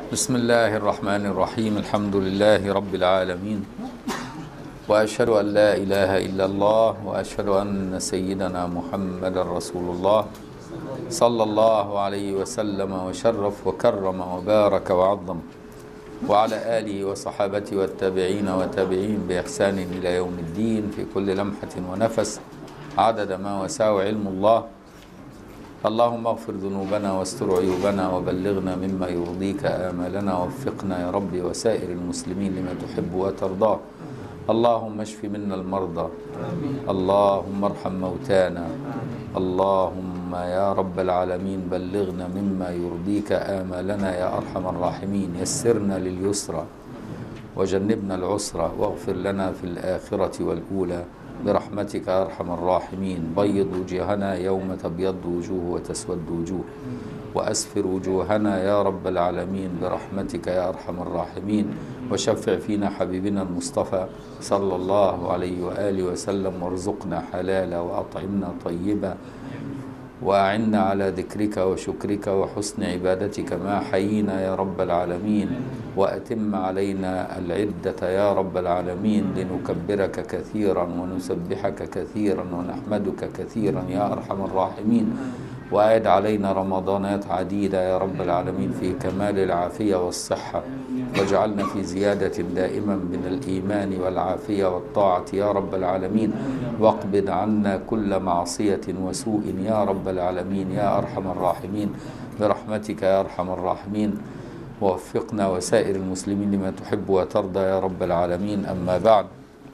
بسم الله الرحمن الرحيم الحمد لله رب العالمين واشهد ان لا اله الا الله واشهد ان سيدنا محمدا رسول الله صلى الله عليه وسلم وشرف وكرم وبارك وعظم وعلى اله وصحابته والتابعين وتابعين باحسان الى يوم الدين في كل لمحه ونفس عدد ما وسع علم الله اللهم اغفر ذنوبنا واستر عيوبنا وبلغنا مما يرضيك آمالنا ووفقنا يا رب وسائر المسلمين لما تحب وترضاه اللهم اشف منا المرضى اللهم ارحم موتانا اللهم يا رب العالمين بلغنا مما يرضيك آمالنا يا أرحم الراحمين يسرنا لليسرى وجنبنا العسرى واغفر لنا في الآخرة والأولى برحمتك يا ارحم الراحمين بيض وجوهنا يوم تبيض وجوه وتسود وجوه واسفر وجوهنا يا رب العالمين برحمتك يا ارحم الراحمين وشفع فينا حبيبنا المصطفى صلى الله عليه واله وسلم وارزقنا حلالا واطعمنا طيبا واعنا على ذكرك وشكرك وحسن عبادتك ما حيينا يا رب العالمين واتم علينا العده يا رب العالمين لنكبرك كثيرا ونسبحك كثيرا ونحمدك كثيرا يا ارحم الراحمين واعد علينا رمضانات عديده يا رب العالمين في كمال العافيه والصحه واجعلنا في زياده دائما من الايمان والعافيه والطاعه يا رب العالمين واقبض عنا كل معصيه وسوء يا رب العالمين يا ارحم الراحمين برحمتك يا ارحم الراحمين ووفقنا وسائر المسلمين لما تحب وترضى يا رب العالمين أما بعد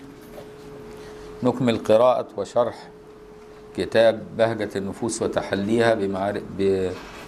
نكمل قراءة وشرح كتاب بهجة النفوس وتحليها بمعرفة ب...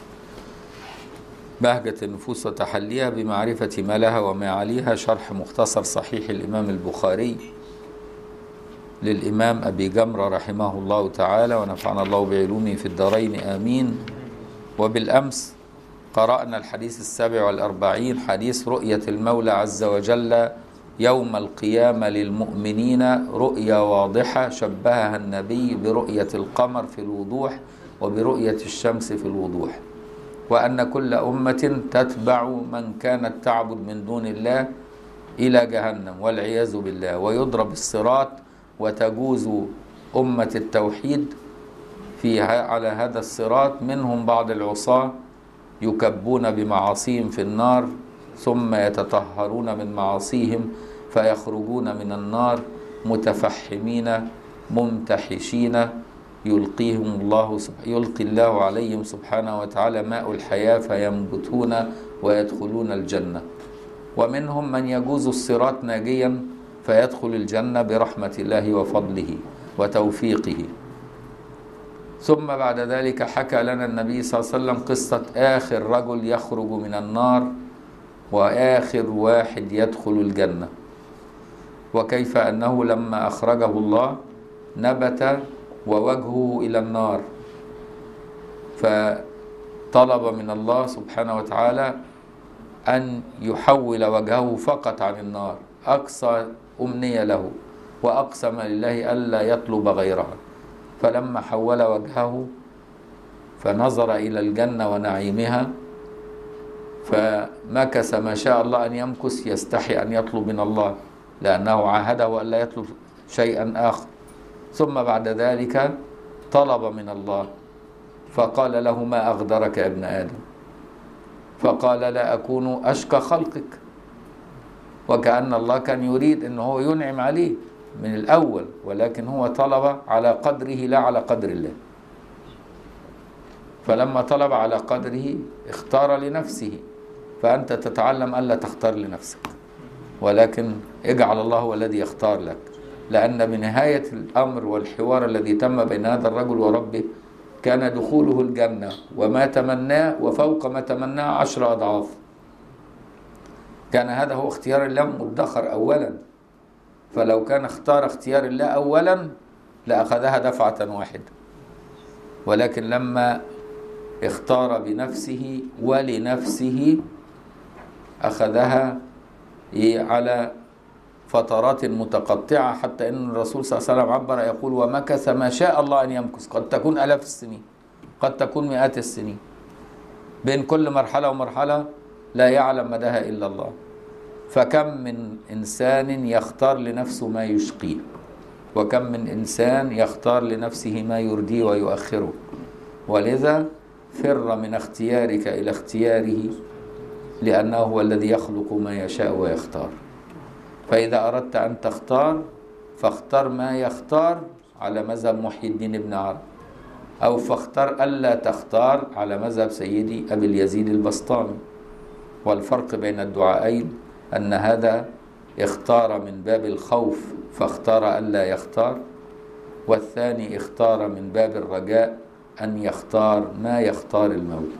بهجة النفوس وتحليها بمعرفة ما لها وما عليها شرح مختصر صحيح الإمام البخاري للإمام أبي جمرة رحمه الله تعالى ونفعنا الله بعلومه في الدارين آمين وبالأمس قرأنا الحديث السابع والأربعين حديث رؤية المولى عز وجل يوم القيامة للمؤمنين رؤية واضحة شبهها النبي برؤية القمر في الوضوح وبرؤية الشمس في الوضوح وأن كل أمة تتبع من كانت تعبد من دون الله إلى جهنم والعياذ بالله ويضرب الصراط وتجوز أمة التوحيد فيها على هذا الصراط منهم بعض العصاه يكبون بمعاصيهم في النار ثم يتطهرون من معاصيهم فيخرجون من النار متفحمين ممتحشين يلقيهم الله يلقي الله عليهم سبحانه وتعالى ماء الحياة فينبتون ويدخلون الجنة ومنهم من يجوز الصراط ناجيا فيدخل الجنة برحمة الله وفضله وتوفيقه ثم بعد ذلك حكى لنا النبي صلى الله عليه وسلم قصة آخر رجل يخرج من النار وآخر واحد يدخل الجنة وكيف أنه لما أخرجه الله نبت ووجهه إلى النار فطلب من الله سبحانه وتعالى أن يحول وجهه فقط عن النار أقصى أمنية له وأقسم لله ألا يطلب غيرها فلما حول وجهه فنظر إلى الجنة ونعيمها فمكث ما شاء الله أن يمكث يستحي أن يطلب من الله لأنه عاهده ألا يطلب شيئا آخر ثم بعد ذلك طلب من الله فقال له ما أغدرك يا ابن آدم فقال لا أكون أشقى خلقك وكأن الله كان يريد أنه ينعم عليه من الأول ولكن هو طلب على قدره لا على قدر الله فلما طلب على قدره اختار لنفسه فأنت تتعلم ألا تختار لنفسك ولكن اجعل الله هو الذي يختار لك لأن بنهاية الأمر والحوار الذي تم بين هذا الرجل وربه كان دخوله الجنة وما تمناه وفوق ما تمناه عشر أضعاف كان هذا هو اختيار الله مدخر أولاً فلو كان اختار اختيار الله اولا لاخذها دفعه واحده ولكن لما اختار بنفسه ولنفسه اخذها على فترات متقطعه حتى ان الرسول صلى الله عليه وسلم عبر يقول ومكث ما شاء الله ان يمكث قد تكون الاف السنين قد تكون مئات السنين بين كل مرحله ومرحله لا يعلم مداها إلا الله فكم من إنسان يختار لنفسه ما يشقيه وكم من إنسان يختار لنفسه ما يرديه ويؤخره ولذا فر من اختيارك إلى اختياره لأنه هو الذي يخلق ما يشاء ويختار فإذا أردت أن تختار فاختر ما يختار على مذهب محي الدين ابن عرب أو فاختر ألا تختار على مذهب سيدي أبي اليزيد البسطامي والفرق بين الدعائين أن هذا اختار من باب الخوف فاختار ألا يختار والثاني اختار من باب الرجاء أن يختار ما يختار المولى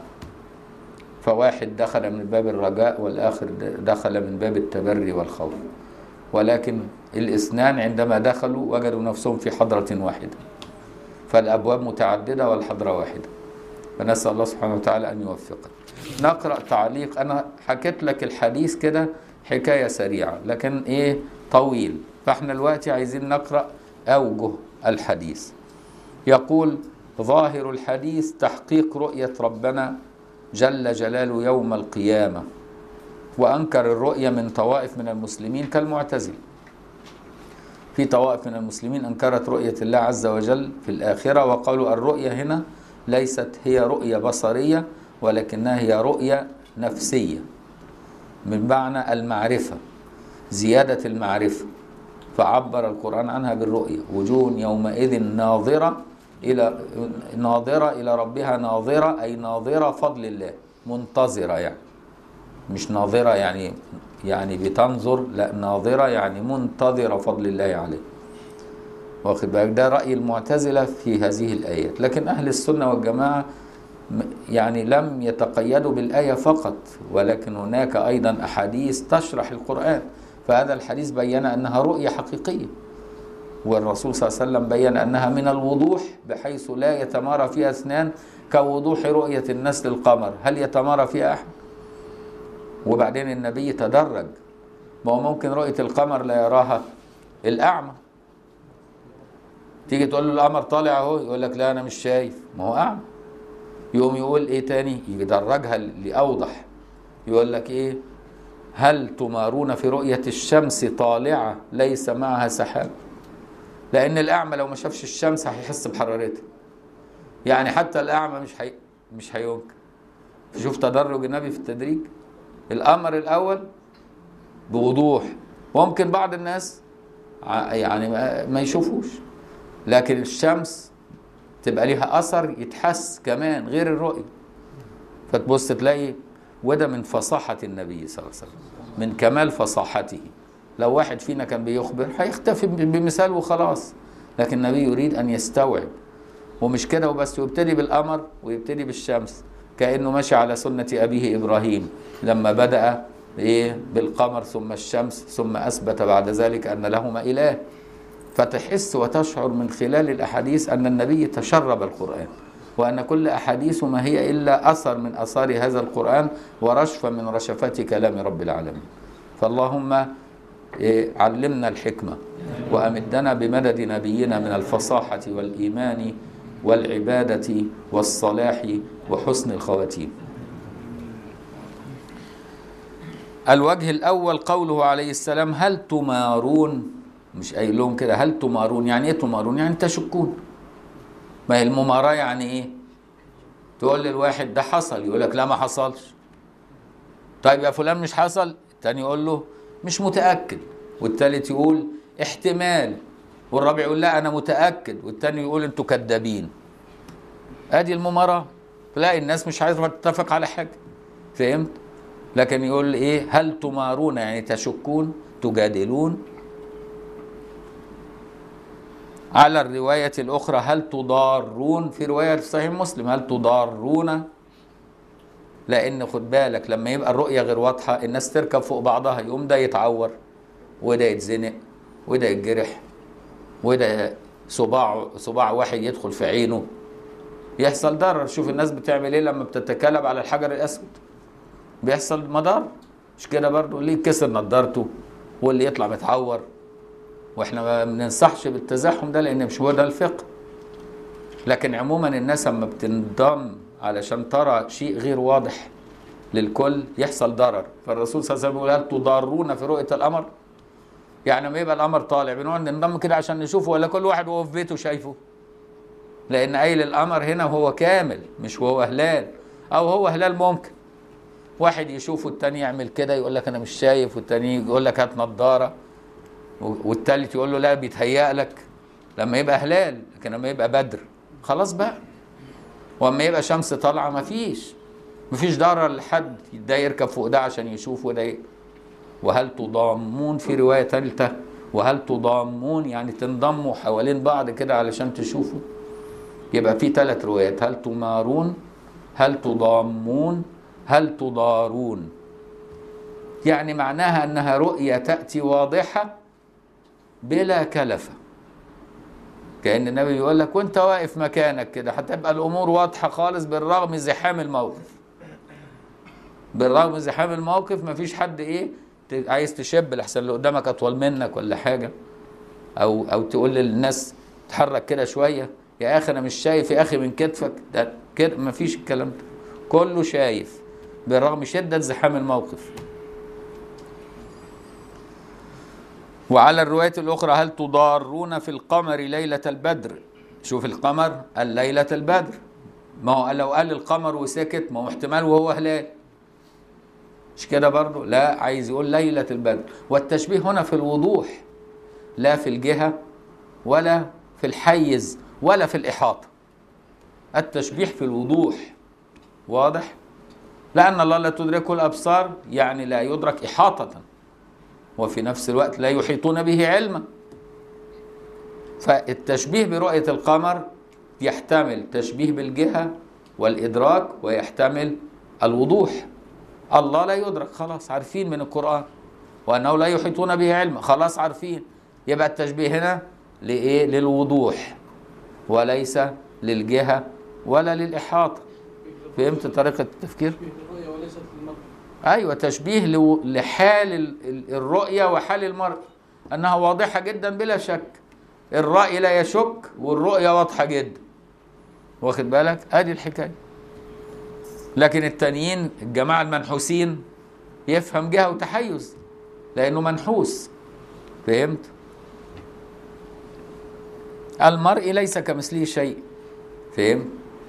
فواحد دخل من باب الرجاء والآخر دخل من باب التبري والخوف ولكن الاثنان عندما دخلوا وجدوا نفسهم في حضرة واحدة فالأبواب متعددة والحضرة واحدة فنسأل الله سبحانه وتعالى أن يوفقنا نقرأ تعليق أنا حكيت لك الحديث كده حكاية سريعة لكن إيه طويل فإحنا دلوقتي عايزين نقرأ أوجه الحديث يقول ظاهر الحديث تحقيق رؤية ربنا جل جلاله يوم القيامة وأنكر الرؤية من طوائف من المسلمين كالمعتزلة في طوائف من المسلمين أنكرت رؤية الله عز وجل في الآخرة وقالوا الرؤية هنا ليست هي رؤية بصرية ولكنها هي رؤية نفسية من معنى المعرفة زيادة المعرفة فعبر القرآن عنها بالرؤية وجوه يومئذ ناظرة إلى ناظرة إلى ربها ناظرة أي ناظرة فضل الله منتظرة يعني مش ناظرة يعني يعني بتنظر لا ناظرة يعني منتظرة فضل الله عليه واخد بالك ده رأي المعتزلة في هذه الآيات لكن أهل السنة والجماعة يعني لم يتقيدوا بالآية فقط ولكن هناك أيضا أحاديث تشرح القرآن فهذا الحديث بين أنها رؤية حقيقية والرسول صلى الله عليه وسلم بين أنها من الوضوح بحيث لا يتمارى فيها اثنان كوضوح رؤية الناس للقمر هل يتمارى فيها أحد وبعدين النبي تدرج ما هو ممكن رؤية القمر لا يراها الأعمى تيجي تقول له القمر طالع اهو يقول لك لا أنا مش شايف ما هو أعمى يقوم يقول إيه تاني يدرجها لأوضح يقول لك إيه هل تمارون في رؤية الشمس طالعة ليس معها سحاب لأن الأعمى لو ما شافش الشمس هيحس بحرارتها يعني حتى الأعمى مش حي... مش هينكر شوف تدرج النبي في التدريج الأمر الأول بوضوح وممكن بعض الناس يعني ما يشوفوش لكن الشمس تبقى ليها أثر يتحس كمان غير الرؤية فتبص تلاقي وده من فصاحة النبي صلى الله عليه وسلم من كمال فصاحته لو واحد فينا كان بيخبر هيختفي بمثال وخلاص لكن النبي يريد أن يستوعب ومش كده وبس يبتدي بالقمر ويبتدي بالشمس كأنه ماشي على سنة أبيه إبراهيم لما بدأ إيه بالقمر ثم الشمس ثم أثبت بعد ذلك أن لهما إله فتحس وتشعر من خلال الأحاديث أن النبي تشرب القرآن وأن كل أحاديث ما هي إلا أثر من أثار هذا القرآن ورشفة من رشفات كلام رب العالمين فاللهم علمنا الحكمة وأمدنا بمدد نبينا من الفصاحة والإيمان والعبادة والصلاح وحسن الخواتيم الوجه الأول قوله عليه السلام هل تمارون مش قايل لهم كده هل تمارون يعني ايه تمارون يعني تشكون ما هي المماراة يعني ايه تقول للواحد ده حصل يقول لك لا ما حصلش طيب يا فلان مش حصل التاني يقول له مش متأكد والتالت يقول احتمال والرابع يقول لا انا متأكد والتاني يقول انتوا كذابين ادي المماراة تلاقي الناس مش عايزة تتفق على حاجة فهمت لكن يقول ايه هل تمارون يعني تشكون تجادلون على الرواية الأخرى هل تضارون في رواية في صحيح مسلم هل تضارون لأن خد بالك لما يبقى الرؤية غير واضحة الناس تركب فوق بعضها يقوم ده يتعور وده يتزنق وده يتجرح وده صباع صباع واحد يدخل في عينه يحصل ضرر شوف الناس بتعمل ايه لما بتتكلم على الحجر الاسود بيحصل مضار مش كده برضه اللي يتكسر نضارته واللي يطلع متعور واحنا ما بننصحش بالتزاحم ده لان مش هو ده الفقه لكن عموما الناس اما بتنضم علشان ترى شيء غير واضح للكل يحصل ضرر فالرسول صلى الله عليه وسلم يقول هل تضارون في رؤيه القمر يعني لما يبقى القمر طالع بنقعد ننضم كده عشان نشوفه ولا كل واحد وهو في بيته شايفه لان قايل القمر هنا وهو كامل مش وهو هلال او هو هلال ممكن واحد يشوفه التاني يعمل كده يقول لك انا مش شايف والتاني يقول لك هات نضاره والتالت يقول له لا بيتهيأ لك لما يبقى هلال لكن لما يبقى بدر خلاص بقى واما يبقى شمس طالعه مفيش مفيش ضرر لحد ده يركب فوق ده عشان يشوف وده ي... وهل تضامون في روايه ثالثه وهل تضامون يعني تنضموا حوالين بعض كده علشان تشوفوا يبقى في ثلاث روايات هل تمارون هل تضامون هل تضارون يعني معناها انها رؤيه تاتي واضحه بلا كلفه كان النبي بيقول لك وانت واقف مكانك كده هتبقى الامور واضحه خالص بالرغم زحام الموقف بالرغم زحام الموقف مفيش حد ايه ت- عايز تشب لحسن اللي قدامك اطول منك ولا حاجه او او تقول للناس اتحرك كده شويه يا اخي انا مش شايف يا اخي من كتفك ده كده مفيش الكلام ده كله شايف بالرغم شده زحام الموقف وعلى الرواية الأخرى هل تضارون في القمر ليلة البدر شوف القمر قال ليلة البدر ما هو لو قال القمر وسكت ما هو احتمال وهو هلال مش كده برضه لا عايز يقول ليلة البدر والتشبيه هنا في الوضوح لا في الجهة ولا في الحيز ولا في الإحاطة التشبيه في الوضوح واضح لأن الله لا تدركه الأبصار يعني لا يدرك إحاطة وفي نفس الوقت لا يحيطون به علما فالتشبيه برؤية القمر يحتمل تشبيه بالجهة والإدراك ويحتمل الوضوح الله لا يدرك خلاص عارفين من القرآن وأنه لا يحيطون به علما خلاص عارفين يبقى التشبيه هنا لإيه للوضوح وليس للجهة ولا للإحاطة فهمت طريقة التفكير؟ الرؤيا وليست للمرء ايوه تشبيه لو- لحال ال- ال- الرؤيه وحال المرء انها واضحه جدا بلا شك الراي لا يشك والرؤيه واضحه جدا واخد بالك ادي الحكايه لكن التانيين الجماعه المنحوسين يفهم جهه وتحيز لانه منحوس فهمت المرء ليس كمثله شيء فهمت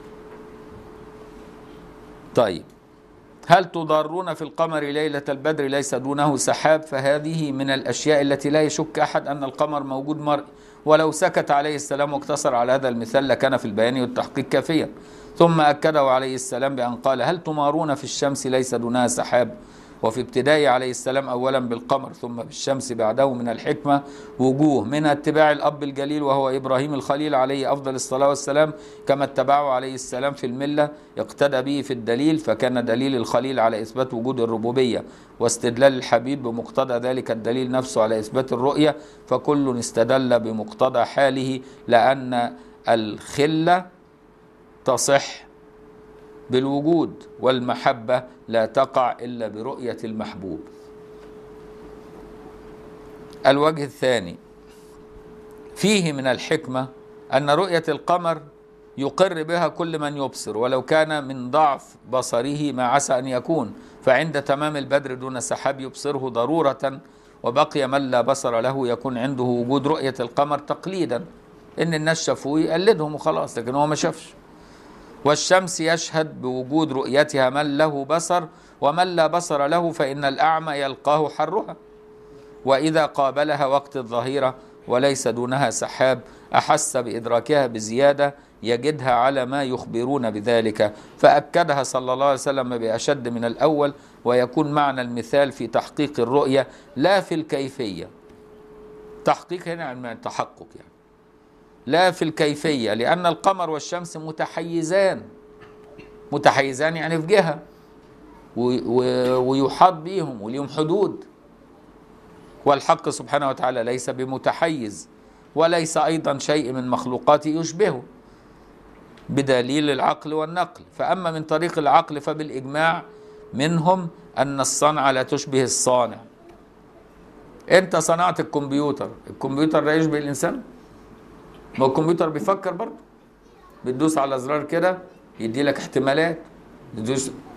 طيب هل تضارون في القمر ليلة البدر ليس دونه سحاب فهذه من الأشياء التي لا يشك أحد أن القمر موجود مرئي ولو سكت عليه السلام واقتصر على هذا المثال لكان في البيان والتحقيق كافيا ثم أكده عليه السلام بأن قال هل تمارون في الشمس ليس دونها سحاب وفي ابتداء عليه السلام أولا بالقمر ثم بالشمس بعده من الحكمة وجوه منها اتباع الأب الجليل وهو إبراهيم الخليل عليه أفضل الصلاة والسلام كما اتبعه عليه السلام في الملة اقتدى به في الدليل فكان دليل الخليل على إثبات وجود الربوبية واستدلال الحبيب بمقتضى ذلك الدليل نفسه على إثبات الرؤية فكل استدل بمقتضى حاله لأن الخلة تصح بالوجود والمحبة لا تقع إلا برؤية المحبوب الوجه الثاني فيه من الحكمة أن رؤية القمر يقر بها كل من يبصر ولو كان من ضعف بصره ما عسى أن يكون فعند تمام البدر دون سحاب يبصره ضرورة وبقي من لا بصر له يكون عنده وجود رؤية القمر تقليدا إن الناس شافوه يقلدهم وخلاص لكن هو ما شافش والشمس يشهد بوجود رؤيتها من له بصر ومن لا بصر له فإن الأعمى يلقاه حرها وإذا قابلها وقت الظهيرة وليس دونها سحاب أحس بإدراكها بزيادة يجدها على ما يخبرون بذلك فأكدها صلى الله عليه وسلم بأشد من الأول ويكون معنى المثال في تحقيق الرؤية لا في الكيفية تحقيق هنا عن التحقق يعني لا في الكيفية لأن القمر والشمس متحيزان متحيزان يعني في جهة و- و- ويحاط بيهم وليهم حدود والحق سبحانه وتعالى ليس بمتحيز وليس أيضا شيء من مخلوقاته يشبهه بدليل العقل والنقل فأما من طريق العقل فبالإجماع منهم أن الصنعة لا تشبه الصانع أنت صنعت الكمبيوتر الكمبيوتر لا يشبه الإنسان ما هو الكمبيوتر بيفكر برضه بتدوس على زرار كده يدي لك احتمالات تدوس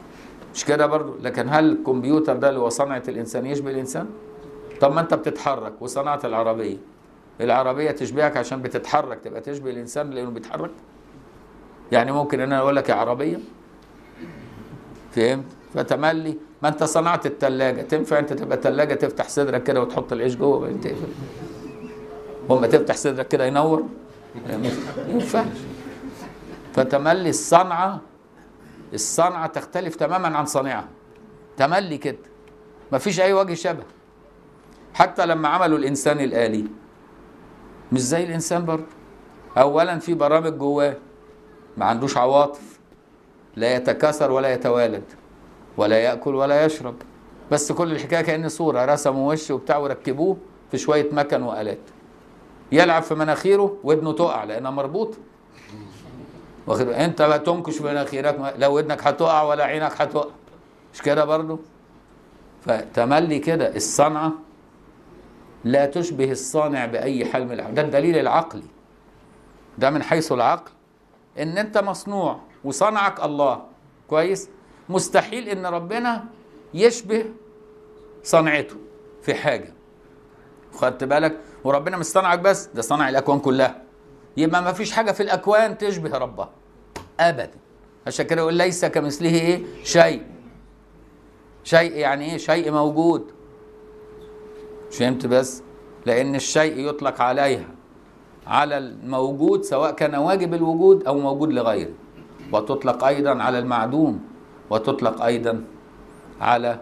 مش كده برضو لكن هل الكمبيوتر ده اللي هو صنعة الإنسان يشبه الإنسان طب ما أنت بتتحرك وصنعت العربية العربية تشبهك عشان بتتحرك تبقى تشبه الإنسان لأنه بيتحرك يعني ممكن أنا أقول لك يا عربية فهمت فتملي ما أنت صنعت التلاجة تنفع أنت تبقى تلاجة تفتح صدرك كده وتحط العيش جوه وبعدين تقفل وأما تفتح صدرك كده ينور ما ينفعش فتملي الصنعة الصنعة تختلف تماما عن صانعها تملي كده مفيش أي وجه شبه حتى لما عملوا الإنسان الآلي مش زي الإنسان برضه أولا في برامج جواه ما عندوش عواطف لا يتكاثر ولا يتوالد ولا يأكل ولا يشرب بس كل الحكاية كأن صورة رسموا وش وبتاع وركبوه في شوية مكن وآلات يلعب في مناخيره ودنه تقع لأنها مربوطة واخد انت بقى تنكش في مناخيرك لا ودنك هتقع ولا عينك هتقع مش كده برضو فتملي كده الصنعة لا تشبه الصانع بأي حال من الأحوال ده الدليل العقلي ده من حيث العقل ان انت مصنوع وصنعك الله كويس مستحيل ان ربنا يشبه صنعته في حاجة خدت بالك وربنا مش صنعك بس ده صنع الأكوان كلها يبقى ما فيش حاجة في الأكوان تشبه ربها أبدا عشان كده يقول ليس كمثله إيه شيء شيء يعني إيه شيء موجود فهمت بس لأن الشيء يطلق عليها على الموجود سواء كان واجب الوجود أو موجود لغيره وتطلق أيضا على المعدوم وتطلق أيضا على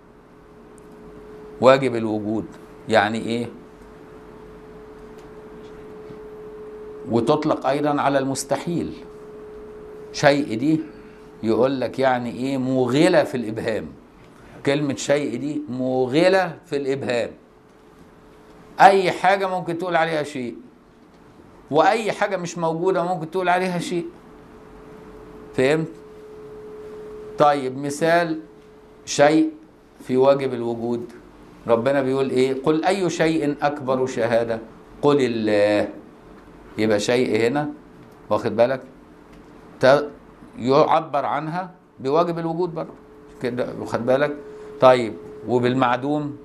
واجب الوجود يعني إيه وتطلق ايضا على المستحيل شيء دي يقول لك يعني ايه موغله في الابهام كلمه شيء دي موغله في الابهام اي حاجه ممكن تقول عليها شيء واي حاجه مش موجوده ممكن تقول عليها شيء فهمت طيب مثال شيء في واجب الوجود ربنا بيقول ايه قل اي شيء اكبر شهاده قل الله يبقى شيء هنا واخد بالك يعبر عنها بواجب الوجود برضه كده واخد بالك طيب وبالمعدوم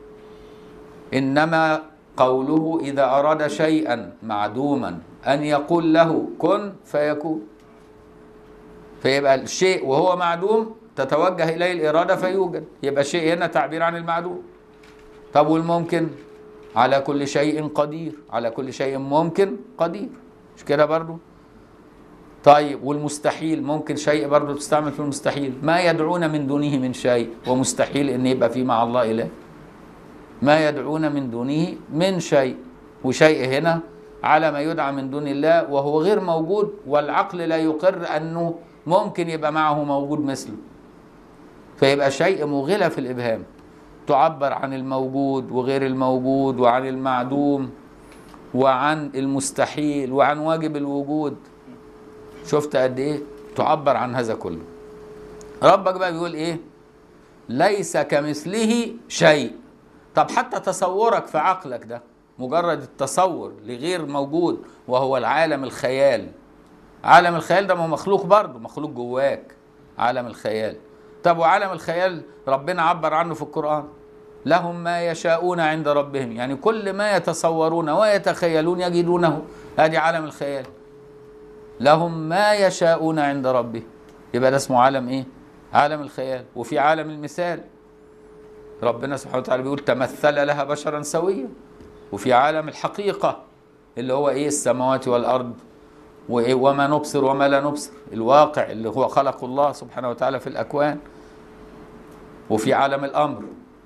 انما قوله اذا اراد شيئا معدوما ان يقول له كن فيكون فيبقى الشيء وهو معدوم تتوجه اليه الاراده فيوجد يبقى الشيء هنا تعبير عن المعدوم طب والممكن على كل شيء قدير على كل شيء ممكن قدير مش كده برضو طيب والمستحيل ممكن شيء برضو تستعمل في المستحيل ما يدعون من دونه من شيء ومستحيل ان يبقى في مع الله اله ما يدعون من دونه من شيء وشيء هنا على ما يدعى من دون الله وهو غير موجود والعقل لا يقر انه ممكن يبقى معه موجود مثله فيبقى شيء مغلى في الابهام تعبر عن الموجود وغير الموجود وعن المعدوم وعن المستحيل وعن واجب الوجود شفت قد ايه تعبر عن هذا كله ربك بقى بيقول ايه ليس كمثله شيء طب حتى تصورك في عقلك ده مجرد التصور لغير موجود وهو العالم الخيال عالم الخيال ده ما هو مخلوق برضه مخلوق جواك عالم الخيال طب وعالم الخيال ربنا عبر عنه في القرآن لهم ما يشاءون عند ربهم يعني كل ما يتصورون ويتخيلون يجدونه ادي عالم الخيال لهم ما يشاءون عند ربهم يبقى ده اسمه عالم ايه عالم الخيال وفي عالم المثال ربنا سبحانه وتعالى بيقول تمثل لها بشرا سويا وفي عالم الحقيقة اللي هو ايه السماوات والارض وإيه وما نبصر وما لا نبصر الواقع اللي هو خلق الله سبحانه وتعالى في الأكوان وفي عالم الأمر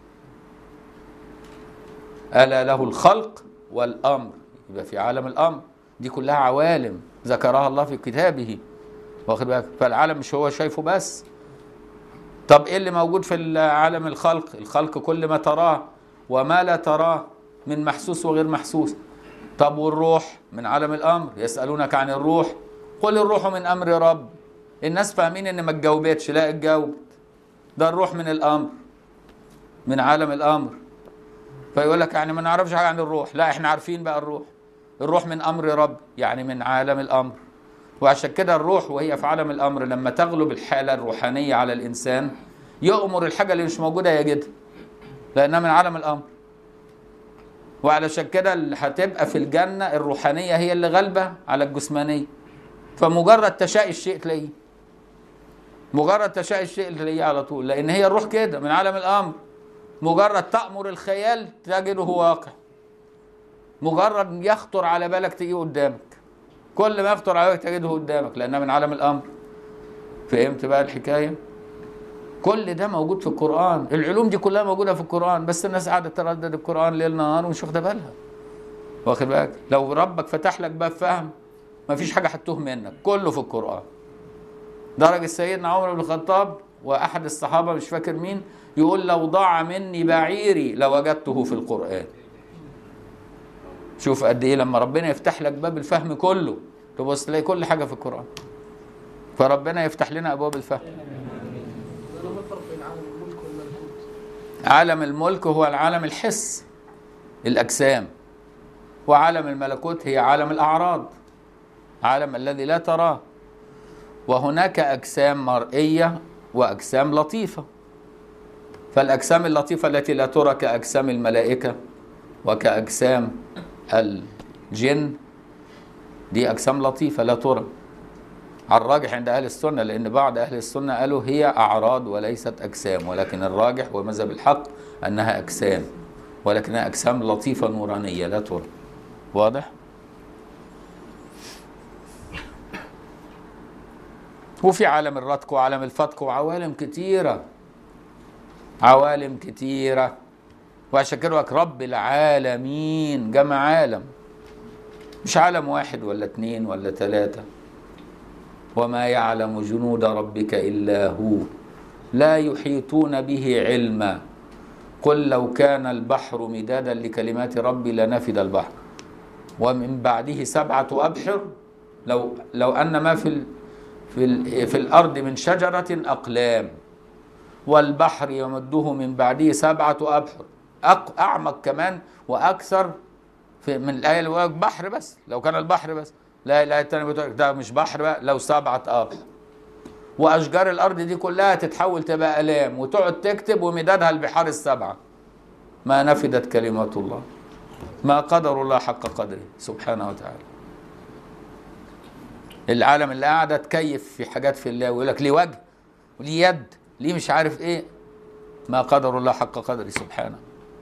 ألا له الخلق والأمر يبقى في عالم الأمر دي كلها عوالم ذكرها الله في كتابه واخد بالك فالعالم مش هو شايفه بس طب ايه اللي موجود في عالم الخلق الخلق كل ما تراه وما لا تراه من محسوس وغير محسوس طب والروح من عالم الامر يسالونك عن الروح قل الروح من امر رب الناس فاهمين ان ما تجاوبتش لا اتجاوبت ده الروح من الامر من عالم الامر فيقول لك يعني ما نعرفش حاجه عن الروح لا احنا عارفين بقى الروح الروح من امر رب يعني من عالم الامر وعشان كده الروح وهي في عالم الامر لما تغلب الحاله الروحانيه على الانسان يأمر الحاجه اللي مش موجوده يجدها لانها من عالم الامر وعلشان كده اللي هتبقى في الجنه الروحانيه هي اللي غالبه على الجسمانيه فمجرد تشاء الشيء تلاقيه مجرد تشاء الشيء تلاقيه على طول لان هي الروح كده من عالم الامر مجرد تأمر الخيال تجده واقع مجرد يخطر على بالك تجيه قدامك كل ما يخطر على بالك تجده قدامك لانها من عالم الامر فهمت بقى الحكايه كل ده موجود في القران العلوم دي كلها موجوده في القران بس الناس قاعده تردد القران ليل نهار ومش واخده بالها واخد بالك لو ربك فتح لك باب فهم مفيش حاجه هتتوه منك كله في القران درجة سيدنا عمر بن الخطاب واحد الصحابه مش فاكر مين يقول لو ضاع مني بعيري لوجدته في القران شوف قد ايه لما ربنا يفتح لك باب الفهم كله تبص تلاقي كل حاجه في القران فربنا يفتح لنا ابواب الفهم ما الفرق بين عالم الملك والملكوت؟ عالم الملك هو العالم الحس الاجسام وعالم الملكوت هي عالم الاعراض عالم الذي لا تراه وهناك اجسام مرئيه واجسام لطيفه فالاجسام اللطيفه التي لا ترى كاجسام الملائكه وكاجسام الجن دي اجسام لطيفه لا ترى على الراجح عند اهل السنه لان بعض اهل السنه قالوا هي اعراض وليست اجسام ولكن الراجح ومذهب الحق انها اجسام ولكنها اجسام لطيفه نورانيه لا ترى واضح وفي عالم الرتق وعالم الفتق وعوالم كتيره عوالم كتيره وعشان كده لك رب العالمين جمع عالم مش عالم واحد ولا اتنين ولا تلاته وما يعلم جنود ربك الا هو لا يحيطون به علما قل لو كان البحر مدادا لكلمات ربي لنفد البحر ومن بعده سبعه ابحر لو لو ان ما في ال في ال في الارض من شجره اقلام والبحر يمده من بعده سبعه ابحر أق- اعمق كمان واكثر في من الايه اللي هو بحر بس لو كان البحر بس لا الايه الثانيه بتقول لك ده مش بحر بقى لو سبعه ابحر واشجار الارض دي كلها تتحول تبقى الام وتقعد تكتب ومدادها البحار السبعه ما نفدت كلمات الله ما قدر الله حق قدره سبحانه وتعالى العالم اللي قاعده تكيف في حاجات في الله ويقول لك ليه وجه وليه يد ليه مش عارف ايه ما قدر الله حق قدره سبحانه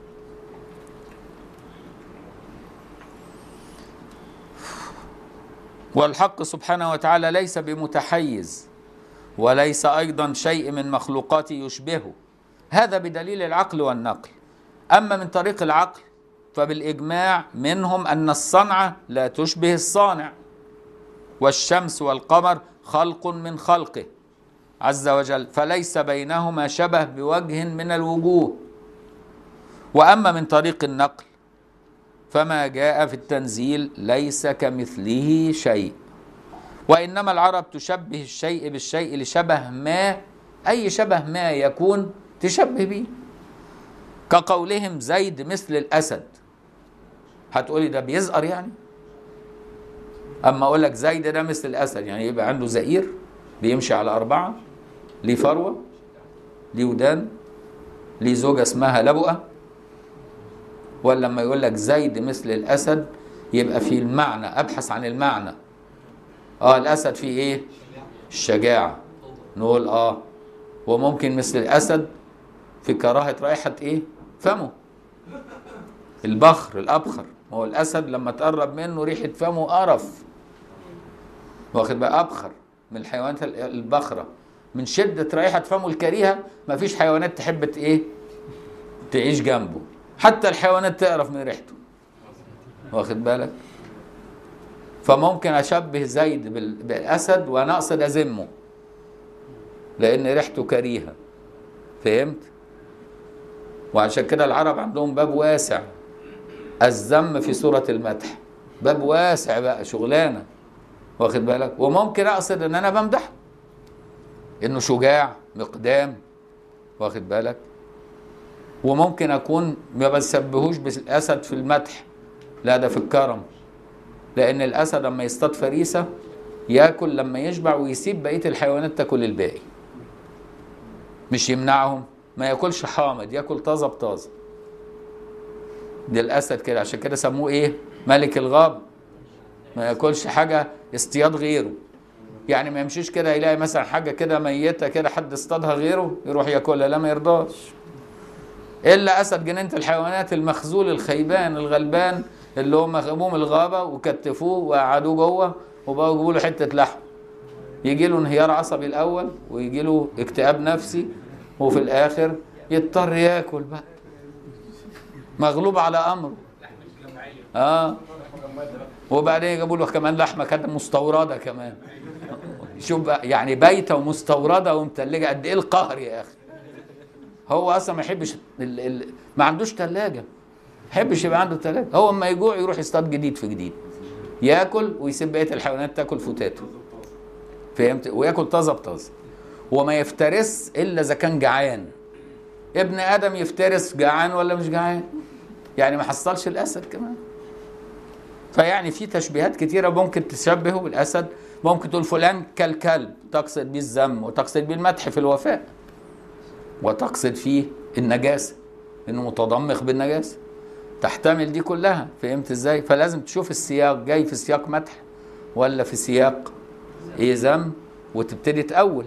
والحق سبحانه وتعالى ليس بمتحيز وليس ايضا شيء من مخلوقاته يشبهه هذا بدليل العقل والنقل اما من طريق العقل فبالاجماع منهم ان الصنعه لا تشبه الصانع والشمس والقمر خلق من خلقه عز وجل فليس بينهما شبه بوجه من الوجوه واما من طريق النقل فما جاء في التنزيل ليس كمثله شيء وانما العرب تشبه الشيء بالشيء لشبه ما اي شبه ما يكون تشبه به كقولهم زيد مثل الاسد هتقولي ده بيزقر يعني اما اقول لك زيد ده مثل الاسد يعني يبقى عنده زئير بيمشي على اربعه ليه فروه ليه ودان ليه زوجه اسمها لبؤه ولا لما يقول لك زيد مثل الاسد يبقى في المعنى ابحث عن المعنى اه الاسد فيه ايه الشجاعه نقول اه وممكن مثل الاسد في كراهه رائحه ايه فمه البخر الابخر ما هو الاسد لما تقرب منه ريحه فمه قرف واخد بقى ابخر من الحيوانات البخره من شده رائحه فمه الكريهه ما فيش حيوانات تحب ت- ايه تعيش جنبه حتى الحيوانات تقرف من ريحته واخد بالك فممكن اشبه زيد بال- بالاسد وانا اقصد ازمه لان ريحته كريهه فهمت وعشان كده العرب عندهم باب واسع الذم في سوره المدح باب واسع بقى شغلانه واخد بالك وممكن اقصد ان انا بمدحه انه شجاع مقدام واخد بالك وممكن اكون ما بسبهوش بالاسد في المدح لا ده في الكرم لان الاسد لما يصطاد فريسه ياكل لما يشبع ويسيب بقيه الحيوانات تاكل الباقي مش يمنعهم ما ياكلش حامض ياكل طازه بطازه ده الاسد كده عشان كده سموه ايه ملك الغاب ما ياكلش حاجه اصطياد غيره يعني ما يمشيش كده يلاقي مثلا حاجه كده ميته كده حد اصطادها غيره يروح ياكلها لا ما يرضاش الا اسد جنينه الحيوانات المخزول الخيبان الغلبان اللي هم غموم الغابه وكتفوه وقعدوه جوه وبقوا يجيبوا له حته لحم يجي له انهيار عصبي الاول ويجي له اكتئاب نفسي وفي الاخر يضطر ياكل بقى مغلوب على امره اه وبعدين يجيبوا له كمان لحمه كده مستورده كمان شوف بقى يعني بايته ومستورده ومتلجه قد ايه القهر يا اخي هو اصلا ما يحبش ال ال ما عندوش ثلاجه ما يحبش يبقى عنده ثلاجه هو اما يجوع يروح يصطاد جديد في جديد ياكل ويسيب بقيه الحيوانات تاكل فتاته فهمت وياكل طازه بطازه وما يفترس الا اذا كان جعان ابن ادم يفترس جعان ولا مش جعان يعني ما حصلش الاسد كمان فيعني في تشبيهات كتيره ممكن تشبهه بالاسد ممكن تقول فلان كالكلب تقصد بيه الذم وتقصد بيه المدح في الوفاء وتقصد فيه النجاسه انه متضمخ بالنجاسه تحتمل دي كلها فهمت ازاي فلازم تشوف السياق جاي في سياق مدح ولا في سياق ايه ذم وتبتدي تأول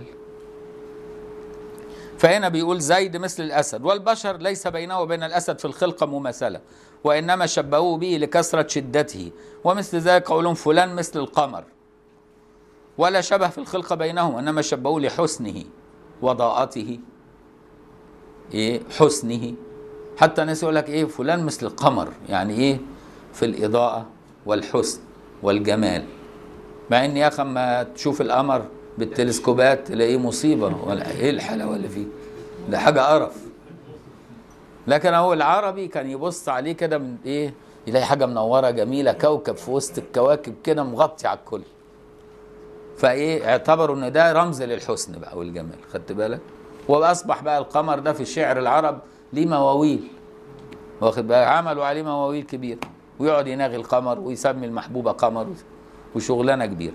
فهنا بيقول زيد مثل الأسد والبشر ليس بينه وبين الأسد في الخلقة مماثلة وإنما شبهوه به لكثرة شدته ومثل ذلك قولهم فلان مثل القمر ولا شبه في الخلقة بينهم وإنما شبهوه لحسنه وضاءته إيه حسنه حتى الناس يقول لك إيه فلان مثل القمر يعني إيه في الإضاءة والحسن والجمال مع ان يا اخي اما تشوف القمر بالتلسكوبات تلاقيه مصيبه ولا ايه الحلاوه اللي فيه ده حاجه قرف لكن هو العربي كان يبص عليه كده من ايه يلاقي حاجه منوره جميله كوكب في وسط الكواكب كده مغطي على الكل فايه اعتبروا ان ده رمز للحسن بقى والجمال خدت بالك واصبح بقى القمر ده في شعر العرب ليه مواويل واخد بالك عملوا عليه مواويل كبيره ويقعد يناغي القمر ويسمي المحبوبه قمر وشغلانه كبيره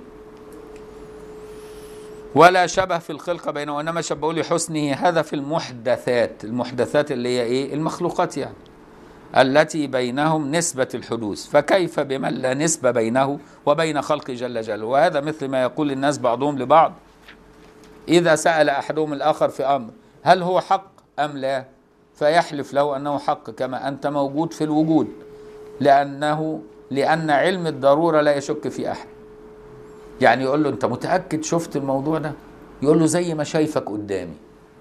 ولا شبه في الخلقه بينه وانما شبهوا لحسنه هذا في المحدثات المحدثات اللي هي ايه المخلوقات يعني التي بينهم نسبة الحدوث فكيف بمن لا نسبة بينه وبين خلق جل جلاله وهذا مثل ما يقول الناس بعضهم لبعض إذا سأل أحدهم الآخر في أمر هل هو حق أم لا فيحلف له أنه حق كما أنت موجود في الوجود لأنه لأن علم الضرورة لا يشك في أحد يعني يقول له أنت متأكد شفت الموضوع ده يقول له زي ما شايفك قدامي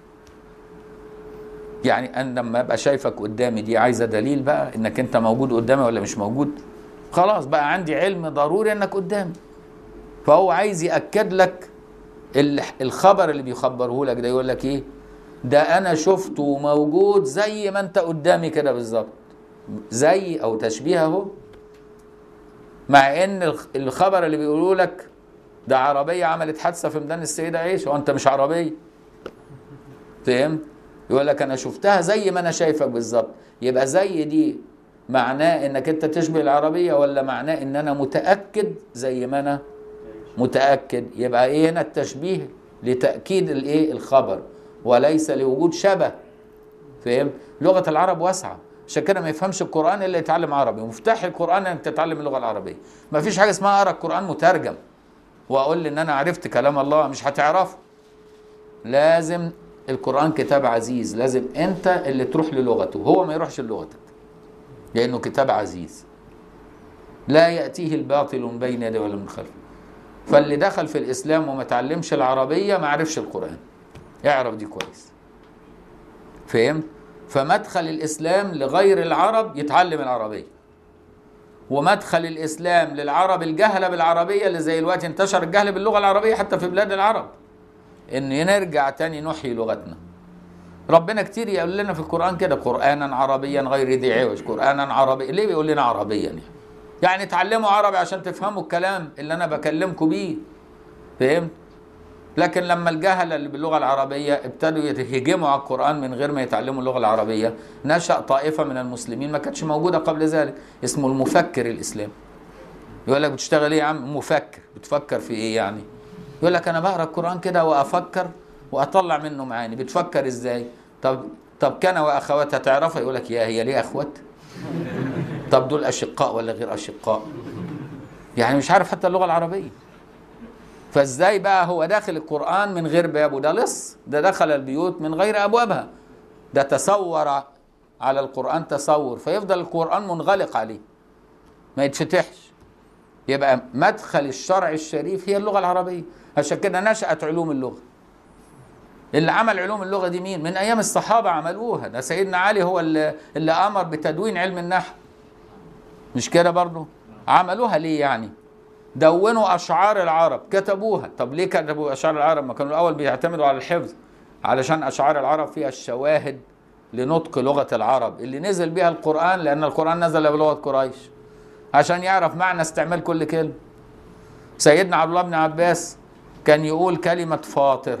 يعني أنا لما أبقى شايفك قدامي دي عايزة دليل بقى إنك أنت موجود قدامي ولا مش موجود خلاص بقى عندي علم ضروري إنك قدامي فهو عايز يأكد لك الخبر اللي بيخبره لك ده يقول لك إيه ده أنا شفته موجود زي ما أنت قدامي كده بالظبط زي أو تشبيه أهو مع ان الخبر اللي بيقولوا لك ده عربيه عملت حادثه في ميدان السيده عيش وانت مش عربيه فهمت يقول لك انا شفتها زي ما انا شايفك بالظبط يبقى زي دي معناه انك انت تشبه العربيه ولا معناه ان انا متاكد زي ما انا متاكد يبقى ايه هنا التشبيه لتاكيد الايه الخبر وليس لوجود شبه فهمت لغه العرب واسعه عشان كده ما يفهمش القران الا يتعلم عربي ومفتاح القران انك تتعلم اللغه العربيه ما فيش حاجه اسمها اقرا القران مترجم واقول ان انا عرفت كلام الله مش هتعرفه لازم القران كتاب عزيز لازم انت اللي تروح للغته هو ما يروحش للغتك لانه كتاب عزيز لا ياتيه الباطل من بين يديه ولا من خلفه فاللي دخل في الاسلام وما تعلمش العربيه ما عرفش القران اعرف دي كويس فهمت فمدخل الاسلام لغير العرب يتعلم العربيه ومدخل الاسلام للعرب الجهله بالعربيه اللي زي الوقت انتشر الجهل باللغه العربيه حتى في بلاد العرب ان نرجع تاني نحيي لغتنا ربنا كتير يقول لنا في القران كده قرانا عربيا غير ذي عوج قرانا عربي ليه بيقول لنا عربيا يعني يعني اتعلموا عربي عشان تفهموا الكلام اللي انا بكلمكم بيه فهمت لكن لما الجهله اللي باللغه العربيه ابتدوا يهجموا على القران من غير ما يتعلموا اللغه العربيه نشا طائفه من المسلمين ما كانتش موجوده قبل ذلك اسمه المفكر الاسلامي يقول لك بتشتغل ايه يا عم مفكر بتفكر في ايه يعني يقول لك انا بقرا القران كده وافكر واطلع منه معاني بتفكر ازاي طب طب كان واخواتها تعرفها يقول لك يا هي ليه اخوات طب دول اشقاء ولا غير اشقاء يعني مش عارف حتى اللغه العربيه فازاي بقى هو داخل القران من غير بابه ده لص ده دخل البيوت من غير ابوابها ده تصور على القران تصور فيفضل القران منغلق عليه ما يتفتحش يبقى مدخل الشرع الشريف هي اللغه العربيه عشان كده نشات علوم اللغه اللي عمل علوم اللغه دي مين من ايام الصحابه عملوها ده سيدنا علي هو اللي, اللي امر بتدوين علم النحو مش كده برضه عملوها ليه يعني دونوا اشعار العرب كتبوها طب ليه كتبوا اشعار العرب ما كانوا الاول بيعتمدوا على الحفظ علشان اشعار العرب فيها الشواهد لنطق لغه العرب اللي نزل بها القران لان القران نزل بلغه قريش عشان يعرف معنى استعمال كل كلمه سيدنا عبد الله بن عباس كان يقول كلمه فاطر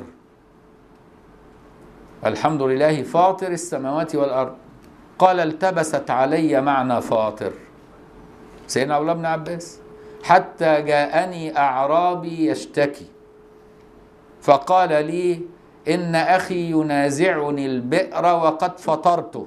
الحمد لله فاطر السماوات والارض قال التبست علي معنى فاطر سيدنا عبد الله بن عباس حتى جاءني اعرابي يشتكي فقال لي ان اخي ينازعني البئر وقد فطرته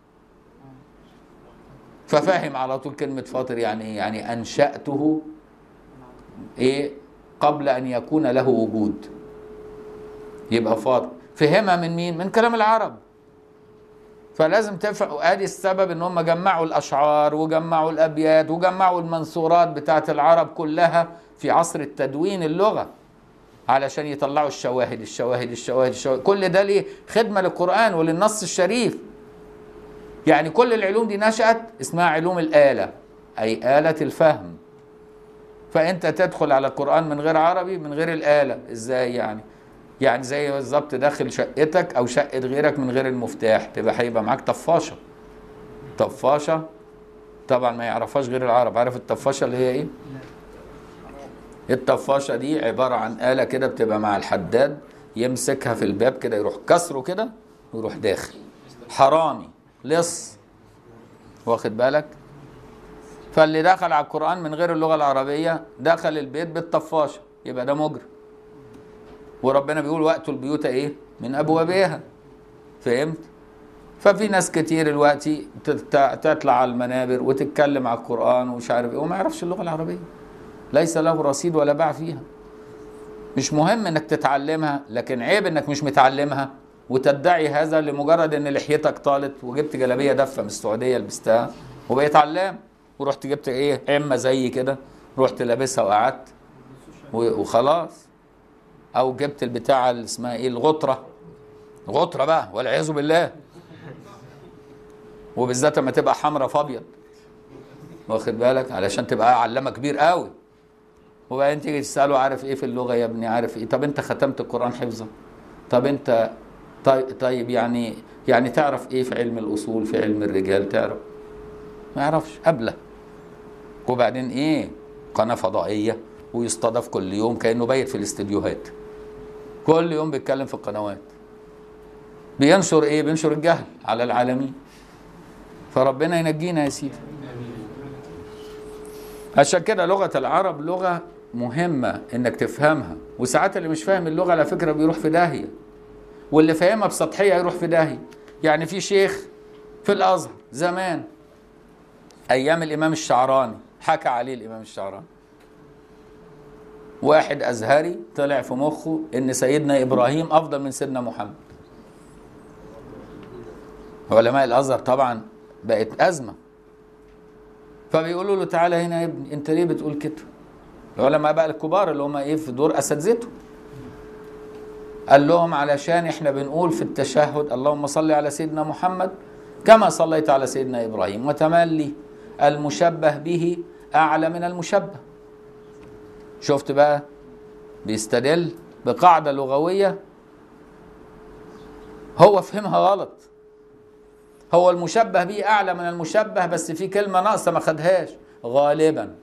ففهم على طول كلمه فاطر يعني ايه يعني انشاته ايه قبل ان يكون له وجود يبقى فاطر فهمها من مين من كلام العرب فلازم تفهم ادي السبب ان هم جمعوا الاشعار وجمعوا الابيات وجمعوا المنصورات بتاعت العرب كلها في عصر التدوين اللغه علشان يطلعوا الشواهد الشواهد الشواهد الشواهد كل ده ليه خدمه للقران وللنص الشريف يعني كل العلوم دي نشأت اسمها علوم الآلة أي آلة الفهم فأنت تدخل على القرآن من غير عربي من غير الآلة إزاي يعني يعني زي بالظبط داخل شقتك أو شقة غيرك من غير المفتاح تبقى هيبقى معاك طفاشة طفاشة طبعا ما يعرفهاش غير العرب عارف الطفاشة اللي هي إيه؟ الطفاشة دي عبارة عن آلة كده بتبقى مع الحداد يمسكها في الباب كده يروح كسره كده ويروح داخل حرامي لص واخد بالك فاللي دخل على القرآن من غير اللغة العربية دخل البيت بالطفاشة يبقى ده مجرم وربنا بيقول وقتوا البيوت ايه من ابوابها فهمت ففي ناس كتير دلوقتي تطلع على المنابر وتتكلم على القرآن ومش عارف ايه وما يعرفش اللغة العربية ليس له رصيد ولا باع فيها مش مهم انك تتعلمها لكن عيب انك مش متعلمها وتدعي هذا لمجرد ان لحيتك طالت وجبت جلابيه دفه من السعوديه لبستها وبقيت علام ورحت جبت ايه عمه زي كده رحت لابسها وقعدت وخلاص او جبت البتاعه اللي اسمها ايه الغطره غطره بقى والعياذ بالله وبالذات لما تبقى حمرا فابيض واخد بالك علشان تبقى علامه كبير قوي وبعدين تيجي تساله عارف ايه في اللغه يا ابني عارف ايه طب انت ختمت القران حفظا طب انت طيب, طيب يعني يعني تعرف ايه في علم الاصول في علم الرجال تعرف ما يعرفش قبله وبعدين ايه قناه فضائيه ويستضاف كل يوم كانه بايت في الاستديوهات كل يوم بيتكلم في القنوات بينشر ايه بينشر الجهل على العالمين فربنا ينجينا يا سيدي عشان كده لغه العرب لغه مهمه انك تفهمها وساعات اللي مش فاهم اللغه على فكره بيروح في داهيه واللي فاهمها بسطحيه يروح في داهيه يعني في شيخ في الازهر زمان ايام الامام الشعراني حكى عليه الامام الشعراني واحد ازهري طلع في مخه ان سيدنا ابراهيم افضل من سيدنا محمد علماء الازهر طبعا بقت ازمه فبيقولوا له تعالى هنا يا ابني انت ليه بتقول كده العلماء بقى الكبار اللي هم ايه في دور اساتذته قال لهم علشان احنا بنقول في التشهد اللهم صل على سيدنا محمد كما صليت على سيدنا ابراهيم وتملي المشبه به اعلى من المشبه شفت بقى بيستدل بقاعده لغويه هو فهمها غلط هو المشبه به اعلى من المشبه بس في كلمه ناقصه ما خدهاش غالبا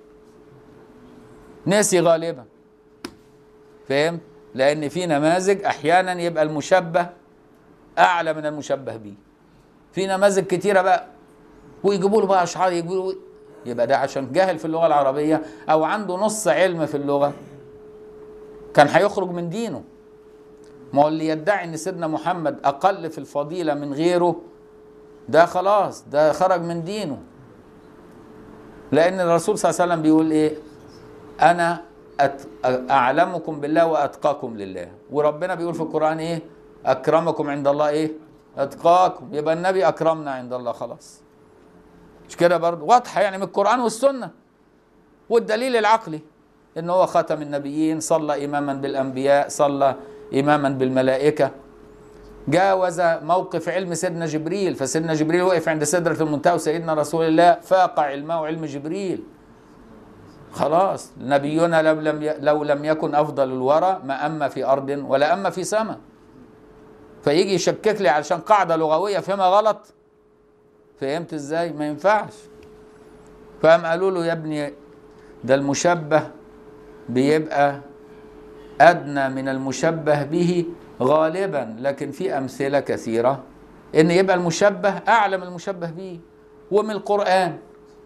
نسي غالبا فهمت لان في نماذج احيانا يبقى المشبه اعلى من المشبه به في نماذج كتيره بقى ويجيبوا له بقى اشعار يجيبوا له يبقى ده عشان جاهل في اللغه العربيه او عنده نص علم في اللغه كان هيخرج من دينه ما هو اللي يدعي ان سيدنا محمد اقل في الفضيله من غيره ده خلاص ده خرج من دينه لان الرسول صلى الله عليه وسلم بيقول ايه انا أت... اعلمكم بالله واتقاكم لله وربنا بيقول في القران ايه اكرمكم عند الله ايه اتقاكم يبقى النبي اكرمنا عند الله خلاص مش كده برضه واضحه يعني من القران والسنه والدليل العقلي ان هو خاتم النبيين صلى اماما بالانبياء صلى اماما بالملائكه جاوز موقف علم سيدنا جبريل فسيدنا جبريل وقف عند سدرة المنتهى وسيدنا رسول الله فاق علمه علم جبريل خلاص نبينا لو لم ي... لو لم يكن افضل الورى ما اما في ارض ولا اما في سماء فيجي يشكك لي علشان قاعده لغويه فهمها غلط فهمت ازاي ما ينفعش فقام قالوا له يا ابني ده المشبه بيبقى ادنى من المشبه به غالبا لكن في امثله كثيره ان يبقى المشبه اعلى من المشبه به ومن القران